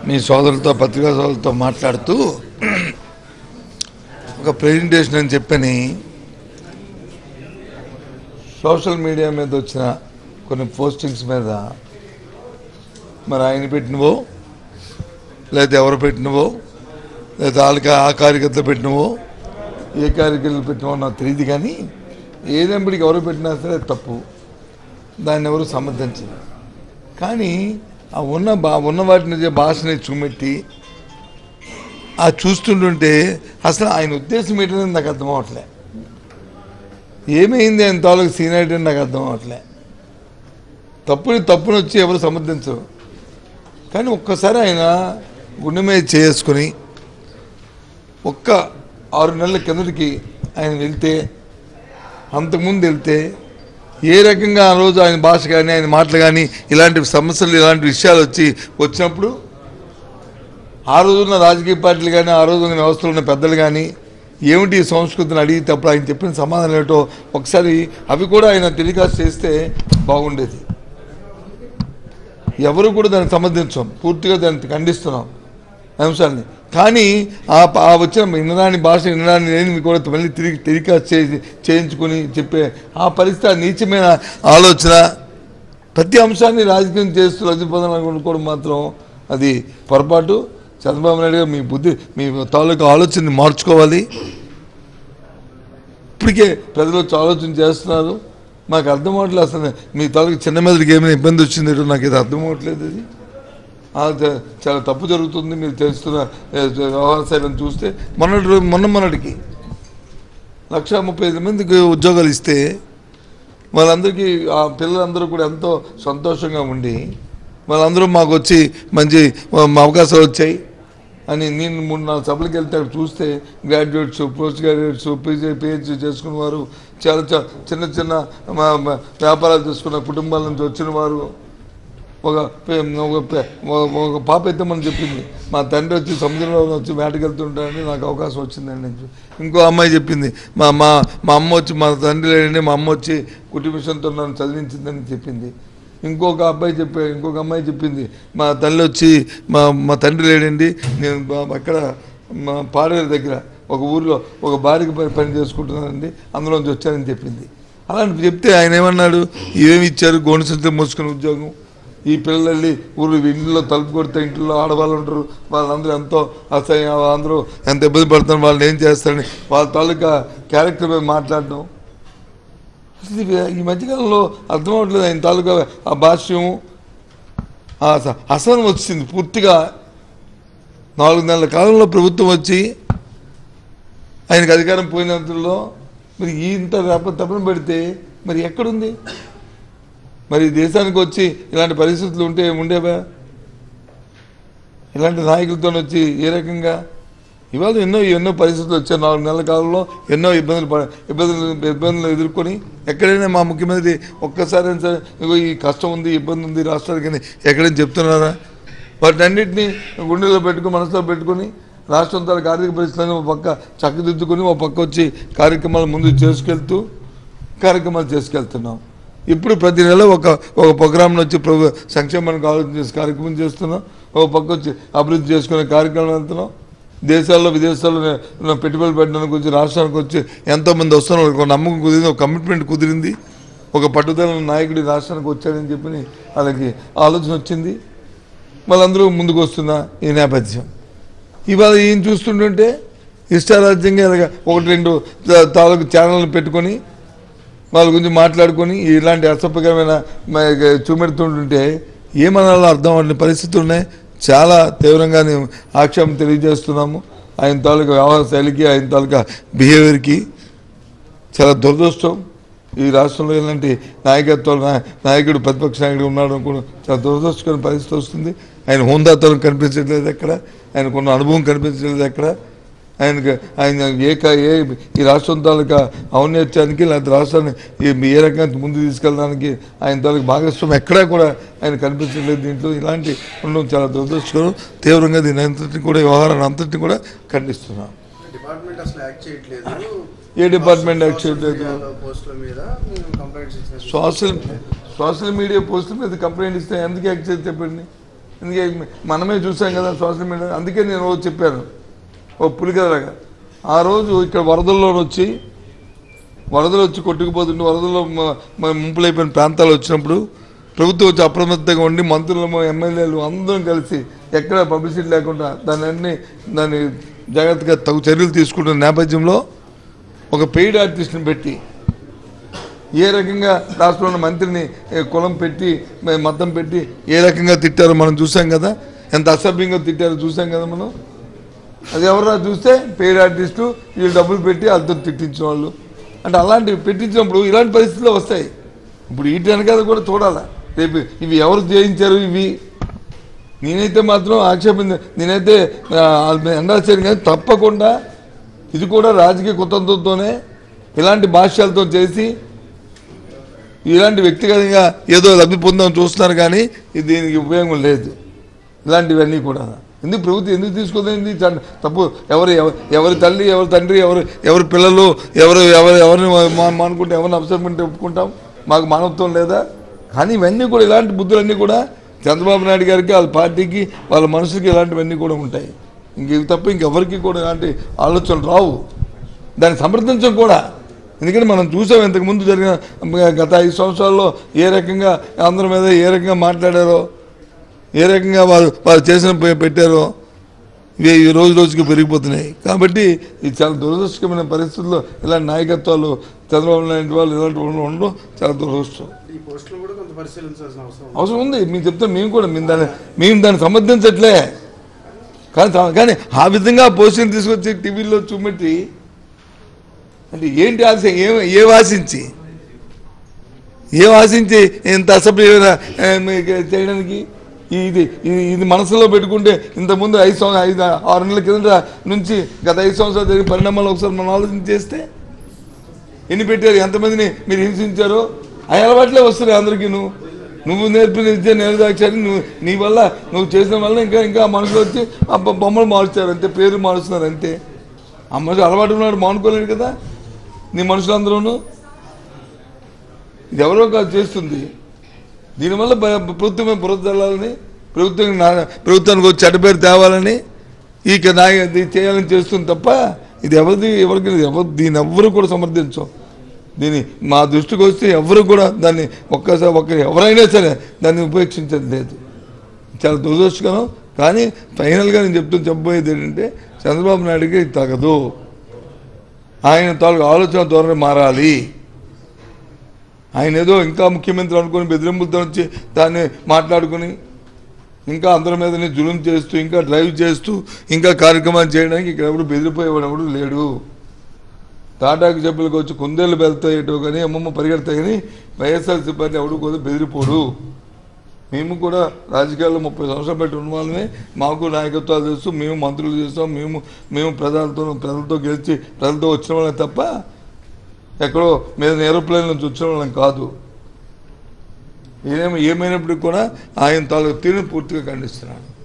మీ సోదరులతో పత్రికా సోదరులతో మాట్లాడుతూ ఒక ప్రెజెంటేషన్ అని చెప్పని సోషల్ మీడియా మీద వచ్చిన కొన్ని పోస్టింగ్స్ మీద మరి ఆయన పెట్టినవో లేదా ఎవరు పెట్టినవో లేదా వాళ్ళకి ఆ కార్యకర్తలు పెట్టినవో ఏ కార్యకర్తలు పెట్టినవో నాకు తెలియదు కానీ ఏదెంపటికి ఎవరు పెట్టినా సరే తప్పు దాన్ని ఎవరు సమర్థించరు కానీ ఆ ఉన్న బా ఉన్న వాటిని భాషని చూమెట్టి ఆ చూస్తుంటుంటే అసలు ఆయన ఉద్దేశం ఏంటనేది నాకు అర్థం అవట్లే ఏమైంది ఆయన తాలూకు సీనియారిటీ అని నాకు అర్థం అవట్లే తప్పుని తప్పుని వచ్చి ఎవరు సమర్థించరు కానీ ఒక్కసారి ఆయన గుండె మీద చేసుకుని ఒక్క ఆరు నెలల కిందటికి ఆయన వెళ్తే అంతకుముందు వెళ్తే ఏ రకంగా ఆ రోజు ఆయన భాష కానీ ఆయన మాటలు కానీ ఇలాంటి సమస్యలు ఇలాంటి విషయాలు వచ్చి వచ్చినప్పుడు ఆ రోజున్న రాజకీయ పార్టీలు కానీ ఆ రోజు ఉన్న వ్యవస్థలో ఉన్న పెద్దలు కానీ ఏమిటి ఈ సంస్కృతిని అడిగినప్పుడు ఆయన చెప్పిన సమాధానం ఏమిటో ఒకసారి అవి కూడా ఆయన టెలికాస్ట్ చేస్తే బాగుండేది ఎవరు కూడా దాన్ని సమర్థించాం పూర్తిగా దాన్ని ఖండిస్తున్నాం అంశాన్ని కానీ ఆ ప- ఆ వచ్చిన ఇన్నరాని భాష ఇన్నరాని లేని కూడా మళ్ళీ తిరిగి టెలికాస్ట్ చేసి చేయించుకొని చెప్పే ఆ పరిస్థితి ఆ నీచమైన ఆలోచన ప్రతి అంశాన్ని రాజకీయం చేస్తూ రజపదం అనుకోవడం మాత్రం అది పొరపాటు చంద్రబాబు నాయుడు గారు మీ బుద్ధి మీ తాలూకు ఆలోచనని మార్చుకోవాలి ఇప్పటికే ప్రజలు వచ్చి ఆలోచన చేస్తున్నారు మాకు అర్థం అవ్వట్లేదు అసలు మీ తాలూకు చిన్న మీదకి ఏమైనా ఇబ్బంది వచ్చింది ఏంటో నాకు ఇది అర్థం అవ్వట్లేదు అది ఆ, చ- చాలా తప్పు జరుగుతుంది మీరు చేస్తున్న ఏ, వ్యవహార శైలిని చూస్తే మొన్నటి రోజు- మొన్న మొన్నటికి లక్ష ముప్పై ఐదు మందికి ఉద్యోగాలు ఇస్తే వాళ్ళందరికీ ఆ పిల్లలందరూ కూడా ఎంతో సంతోషంగా ఉండి వాళ్ళందరూ మాకు వచ్చి మంచి ఆ, అవకాశాలు వచ్చాయి అని నేను మూడు నాలుగు సభలకు వెళ్తే అక్కడ చూస్తే graduates post graduates PG PhD చేసుకున్న వారు చాలా చా- చిన్న చిన్న మా- మా వ్యాపారాలు చేసుకున్న కుటుంబాల నుంచి వచ్చిన వారు ఒక పే- ఒక పే- ఒక- ఒక పాప అయితే మనం చెప్పింది మా తండ్రి వచ్చి సముద్రంలో వచ్చి వేటకెళ్తుంటాడని నాకు అవకాశం వచ్చిందండి అని చెప్పి. ఇంకో అమ్మాయి చెప్పింది మా మా మా అమ్మ వచ్చి మా తండ్రి లేడండి మా అమ్మ వచ్చి కుటుంబిషన్తో నన్ను చదివించిందని చెప్పింది ఇంకొక అబ్బాయి చెప్పాడు ఇంకొక అమ్మాయి చెప్పింది మా తల్లి వచ్చి మా మా తండ్రి లేడండి నేను బా- అక్కడ మా పాడేరు దగ్గర ఒక ఊరిలో ఒక బారికి పని పని చేసుకుంటున్నానండి అందులోంచి వచ్చానని చెప్పింది అలాంటి చెప్తే ఆయన ఏమన్నాడు ఏమి ఇచ్చారు గోను సంచులు మోసుకుని ఉద్యోగం ఈ పిల్లలు వెళ్ళి ఊరు ఇంట్లో తలుపు కొడితే ఇంట్లో ఆడవాళ్ళు ఉంటారు వాళ్ళందరూ ఎంతో అసహ్యం వాళ్ళందరూ ఎంత ఇబ్బంది పడుతున్నారు వాళ్ళని ఏం చేస్తారని వాళ్ళ తాలూకా క్యారెక్టర్ మీద మాట్లాడడం అసలు ఇది ఈ మధ్యకాలంలో అర్థం అవ్వట్లేదు ఆయన తాలూకా ఆ భాష్యం ఆ అస- అసహనం వచ్చింది పూర్తిగా నాలుగు నెలల కాలంలో ప్రభుత్వం వచ్చి ఆయనకు అధికారం పోయినంతలో మరి ఈ ఇంత రేప తప్పన పెడితే మరి ఎక్కడుంది మరి దేశానికి వచ్చి ఇలాంటి పరిస్థితులు ఉంటే ఉండేవా ఇలాంటి నాయకులతో వచ్చి ఏ రకంగా ఇవాళ ఎన్నో ఎన్నో పరిస్థితులు వచ్చాయి నాలుగు నెలల కాలంలో ఎన్నో ఇబ్బందులు పడ- ఇబ్బందులు ఇబ్బందులు ఎదుర్కొని ఎక్కడైనా మా ముఖ్యమంత్రి ఒక్కసారి సరే ఇగో ఈ కష్టం ఉంది ఇబ్బంది ఉంది రాష్ట్రానికి అని ఎక్కడైనా చెప్తున్నారా వాటన్నిటిని గుండెలో పెట్టుకుని మనసులో పెట్టుకొని రాష్ట్రం తాలూకు ఆర్థిక పరిస్థితులను ఒక పక్క చక్కదిద్దుకొని ఒక పక్క వచ్చి కార్యక్రమాలు ముందుకు చేసుకెళ్తూ కార్యక్రమాలు చేసుకెళ్తున్నాం ఇప్పుడు ప్రతి నెల ఒక ఒక ప్రోగ్రామ్ వచ్చి ప్రభు సంక్షేమానికి ఆలోచన చేసి కార్యక్రమం చేస్తున్నాం ఒక పక్క వచ్చి అభివృద్ధి చేసుకునే కార్యక్రమం వెళ్తున్నాం దేశాల్లో విదేశాల్లో ఉన్న పెట్టుబడులు పెట్టడానికి వచ్చి రాష్ట్రానికి వచ్చి ఎంతోమంది వస్తున్నారు ఒక నమ్మకం కుదిరింది ఒక కమిట్మెంట్ కుదిరింది ఒక పట్టుదల నాయకుడి రాష్ట్రానికి వచ్చాడని చెప్పి వాళ్ళకి ఆలోచన వచ్చింది వాళ్ళందరూ ముందుకు వస్తున్న ఈ నేపథ్యం ఇవాళ ఈయన చూస్తుంటుంటే ఇష్టారాజ్యంగా ఇలాగ ఒకటి రెండు తా- తాలూకు ఛానళ్ళు పెట్టుకొని వాళ్ళ గురించి మాట్లాడుకొని ఇలాంటి అసభ్యకరమైన మ- చూపెడుతుంటుంటే ఏమనాలో అర్థం అవ్వని పరిస్థితులు ఉన్నాయి చాలా తీవ్రంగా నేను ఆక్షేపం తెలియజేస్తున్నాము ఆయన తాలూకా వ్యవహార శైలికి ఆయన తాలూకా బిహేవియర్కి చాలా దురదృష్టం ఈ రాష్ట్రంలో ఇలాంటి నాయకత్వాలు నా- నాయకుడు ప్రతిపక్ష నాయకుడు ఉన్నాడు అనుకుని చాలా దురదృష్టకరమైన పరిస్థితి వస్తుంది ఆయన హోందాతనం కనిపించట్లేదు ఎక్కడ ఆయనకున్న అనుభవం కనిపించట్లేదు ఎక్కడ ఆయనకు ఆయన ఏ క- ఏ ఈ రాష్ట్రం తాలూకా ఔన్నత్యానికి లేకపోతే రాష్ట్రాన్ని ఏ ఏ రకంగా ముందు తీసుకెళ్ళడానికి ఆయన తాలూకు భాగస్వామ్యం ఎక్కడా కూడా ఆయన కనిపించట్లేదు దీంట్లో ఇలాంటి ఉండడం చాలా దురదృష్టకరం తీవ్రంగా దీని అంతటిని కూడా వ్యవహారాన్ని అంతటిని కూడా ఖండిస్తున్నాం డిపార్ట్మెంట్ అసలు యాక్ట్ చేయట్లేదు ఏ డిపార్ట్మెంట్ యాక్ట్ చేయట్లేదు? సోషల్ మీడియాలో పోస్టుల మీద మేము కంప్లైంట్స్ ఇచ్చిన సోషల్ సోషల్ మీడియా పోస్టుల మీద కంప్లైంట్ ఇస్తే ఎందుకు యాక్ట్ చేసి చెప్పండి ఎందుకే మనమే చూసాం కదా సోషల్ మీడియా అందుకే నేను రోజు చెప్పాను ఓ పులికదలాగా ఆ రోజు ఇక్కడ వరదల్లో వచ్చి వరదలు వచ్చి కొట్టుకుపోతుంటే వరదల్లో మ- మ- ముంపులైపోయిన ప్రాంతాలు వచ్చినప్పుడు ప్రభుత్వం వచ్చి అప్రమత్తంగా ఉండి మంత్రులు ఎమ్మెల్యేలు అందరం కలిసి ఎక్కడ పబ్లిసిటీ లేకుండా దాన్ని అన్ని దాన్ని జాగ్రత్తగా తగు చర్యలు తీసుకుంటున్న నేపథ్యంలో ఒక పెయిడ్ ఆర్టిస్ట్ని పెట్టి ఏ రకంగా రాష్ట్రంలో ఉన్న మంత్రిని ఏ, కులం పెట్టి మ- మతం పెట్టి ఏ రకంగా తిట్టారో మనం చూసాం కదా ఎంత అసభ్యంగా తిట్టారో చూసాం కదా మనం అది ఎవరా చూస్తే పెయిడ్ ఆర్టిస్టు వీళ్ళు డబ్బులు పెట్టి వాళ్ళతో తిట్టించిన వాళ్ళు అంటే అలాంటివి పెట్టించినప్పుడు ఇలాంటి పరిస్థితులు వస్తాయి ఇప్పుడు వీటి వెనకాల కూడా చూడాలా రేపు ఇవి ఎవరు జయించారు ఇవి నేనైతే మాత్రం ఆక్షేపం నేనైతే ఎండాల్సాను కానీ తప్పకుండా ఇది కూడా రాజకీయ కుతంత్రంతోనే ఇలాంటి భాష్యాలతో చేసి ఇలాంటి వ్యక్తిగతంగా ఏదో లబ్ధి పొందామని చూస్తున్నారు కానీ ఇది దీనికి ఉపయోగం లేదు ఇలాంటివన్నీ కూడా ఎందుకు ప్రభుత్వం ఎందుకు తీసుకుంది తప్పు ఎవరు ఎవ- ఎవరి తల్లి ఎవరి తండ్రి ఎవరు ఎవరి పిల్లలు ఎవరు ఎవరు ఎవరిని మా- మానుకుంటే ఎవరిని అప్సెట్మెంట్ ఒప్పుకుంటాం మాకు మానవత్వం లేదా కానీ ఇవన్నీ కూడా ఇలాంటి బుద్ధులన్నీ కూడా చంద్రబాబు నాయుడు గారికి వాళ్ళ పార్టీకి వాళ్ళ మనసుకి ఇలాంటివన్నీ కూడా ఉంటాయి ఇంక ఇవి తప్ప ఇంకెవరికి కూడా ఇలాంటి ఆలోచనలు రావు దాన్ని సమర్థించం కూడా ఎందుకంటే మనం చూసాం ఇంతకుముందు జరిగిన గత ఐదు సంవత్సరాల్లో ఏ రకంగా అందరి మీద ఏ రకంగా మాట్లాడారో ఏ రకంగా వారు వారు చేసిన పె- పెట్టారో ఇవి ఈ రోజు రోజుకి పెరిగిపోతున్నాయి కాబట్టి ఇది చాలా దురదృష్టకరమైన పరిస్థితుల్లో ఇలాంటి నాయకత్వాలు చంద్రబాబు నాయుడు వాళ్ళు ఇలాంటి వాళ్ళు ఉండడం చాలా దురదృష్టం ఈ పోస్టులు కూడా కొంత పరిశీలించాల్సిన అవసరం ఉంది. అవసరం ఉంది మేము చెప్తాం మేము కూడా మేము దాన్ని మేము దాన్ని సమర్థించట్లే కానీ తా- కానీ ఆ విధంగా పోస్టులు తీసుకొచ్చి టీవీలో చూపెట్టి అంటే ఏంటి ఆశ ఏం ఏం ఆశించి ఏం ఆశించి ఇంత అసభ్యమైన ఆ, మీకు చేయడానికి ఇది ఇది ఇది మనసులో పెట్టుకుంటే ఇంతకుముందు ఐదు సంవత్సరం ఐదు ఆరు నెలల కిందట నుంచి గత ఐదు సంవత్సరాలు జరిగిన పరిణామాలు ఒకసారి మనం ఆలోచన చేస్తే ఎన్ని పెట్టారు ఎంతమందిని మీరు హింసించారో ఆ అలవాట్లే వస్తున్నాయి అందరికీ నువ్వు నువ్వు నేర్పిన విద్య నేర్దాక్షాన్ని నువ్వు నీ వల్ల నువ్వు చేసిన వల్ల ఇంకా ఇంకా మనుషులు వచ్చి ఆ బొ- బొమ్మలు మారుస్తారు అంతే పేరు మారుస్తున్నారు అంతే ఆ మనుషులు అలవాటు ఉన్నాడు మానుకోలేడు కదా నీ మనుషులందరూను ఇది ఎవరో కాదు చేస్తుంది దీనివల్ల భ- ప్రభుత్వమే బురద చల్లాలని ప్రభుత్వం నా- ప్రభుత్వానికి వచ్చి చెడ్డపేరు తేవాలని ఈ క- నాయ ఇది చేయాలని చేస్తుంది తప్ప ఇది ఎవరిది ఎవరికి ఎవరు దీన్ని ఎవ్వరు కూడా సమర్థించం దీన్ని మా దృష్టికి వస్తే ఎవరు కూడా దాన్ని ఒక్కసారి ఒక్క ఎవరైనా సరే దాన్ని ఉపేక్షించేది లేదు చాలా దురదృష్టకరం కానీ ఫైనల్గా నేను చెప్తూ చెప్పబోయేది ఏంటంటే చంద్రబాబు నాయుడుకి ఇది తగదు ఆయన తాలూకు ఆలోచన ధోరణి మారాలి ఆయన ఏదో ఇంకా ముఖ్యమంత్రి అనుకుని బెదిరింపులతో వచ్చి దాన్ని మాట్లాడుకుని ఇంకా అందరి మీదనే జులుం చేస్తూ ఇంకా డ్రైవ్ చేస్తూ ఇంకా కార్యక్రమాలు చేయడానికి ఇక్కడ ఎవడు బెదిరిపోయేవాడు ఎవడు లేడు తాటాకు చెప్పులకు వచ్చి కుందేళ్ళు వెళ్తాయేటో కానీ అమ్మమ్మ పరిగెడతాయి కానీ వైఎస్ఆర్సీ పార్టీ ఎవడు కూడా బెదిరిపోడు మేము కూడా రాజకీయాల్లో ముప్పై సంవత్సరాలు పెట్టి ఉన్న వాళ్ళమే మాకు నాయకత్వాలు చేస్తూ మేము మంత్రులు చేస్తాం మేము మేము ప్రజలతో ప్రజలతో గెలిచి ప్రజలతో వచ్చిన వాళ్ళం తప్ప ఎక్కడో మీద ఏరోప్లేన్ నుంచి వచ్చిన వాళ్ళం కాదు ఏమేమి ఏమైనప్పటికీ కూడా ఆయన తాలూకు తీరుని పూర్తిగా ఖండిస్తున్నాను